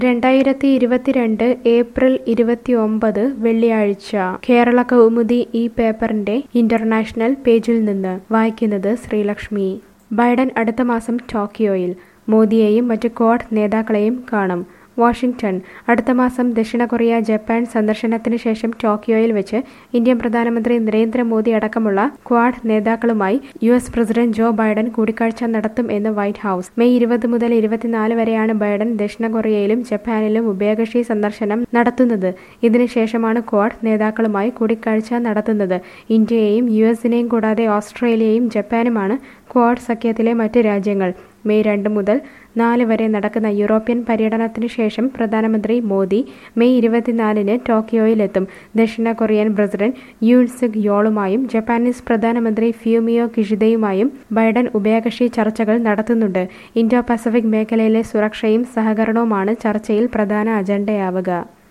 രണ്ടായിരത്തി ഇരുപത്തിരണ്ട് ഏപ്രിൽ ഇരുപത്തിയൊമ്പത് വെള്ളിയാഴ്ച കേരള കൗമുദി ഈ പേപ്പറിന്റെ ഇന്റർനാഷണൽ പേജിൽ നിന്ന് വായിക്കുന്നത് ശ്രീലക്ഷ്മി ബൈഡൻ അടുത്ത മാസം ടോക്കിയോയിൽ മോദിയെയും മറ്റ് ക്വാഡ് നേതാക്കളെയും കാണും വാഷിംഗ്ടൺ അടുത്ത മാസം ദക്ഷിണ കൊറിയ ജപ്പാൻ സന്ദർശനത്തിന് ശേഷം ടോക്കിയോയിൽ വെച്ച് ഇന്ത്യൻ പ്രധാനമന്ത്രി നരേന്ദ്രമോദി അടക്കമുള്ള ക്വാഡ് നേതാക്കളുമായി U S president Joe Biden കൂടിക്കാഴ്ച നടത്തും എന്ന് വൈറ്റ് ഹൌസ് മെയ് ഇരുപത് മുതൽ ഇരുപത്തിനാല് വരെയാണ് ബൈഡൻ ദക്ഷിണ കൊറിയയിലും ജപ്പാനിലും ഉഭയകക്ഷി സന്ദർശനം നടത്തുന്നത് ഇതിനുശേഷമാണ് ക്വാഡ് നേതാക്കളുമായി കൂടിക്കാഴ്ച നടത്തുന്നത് ഇന്ത്യയെയും യു എസിനെയും കൂടാതെ ഓസ്ട്രേലിയയും ജപ്പാനുമാണ് ക്വാഡ് സഖ്യത്തിലെ മറ്റ് രാജ്യങ്ങൾ മെയ് രണ്ട് മുതൽ നാല് വരെ നടക്കുന്ന യൂറോപ്യൻ പര്യടനത്തിനു ശേഷം പ്രധാനമന്ത്രി മോദി മെയ് ഇരുപത്തിനാലിന് ടോക്കിയോയിലെത്തും ദക്ഷിണ കൊറിയൻ പ്രസിഡന്റ് യൂൺ സുഗ് യോളുമായും ജപ്പാനീസ് പ്രധാനമന്ത്രി ഫ്യൂമിയോ കിഷിദയുമായും ബൈഡൻ ഉഭയകക്ഷി ചർച്ചകൾ നടത്തുന്നുണ്ട് ഇന്തോ പസഫിക് മേഖലയിലെ സുരക്ഷയും സഹകരണവുമാണ് ചർച്ചയിൽ പ്രധാന അജണ്ടയാവുക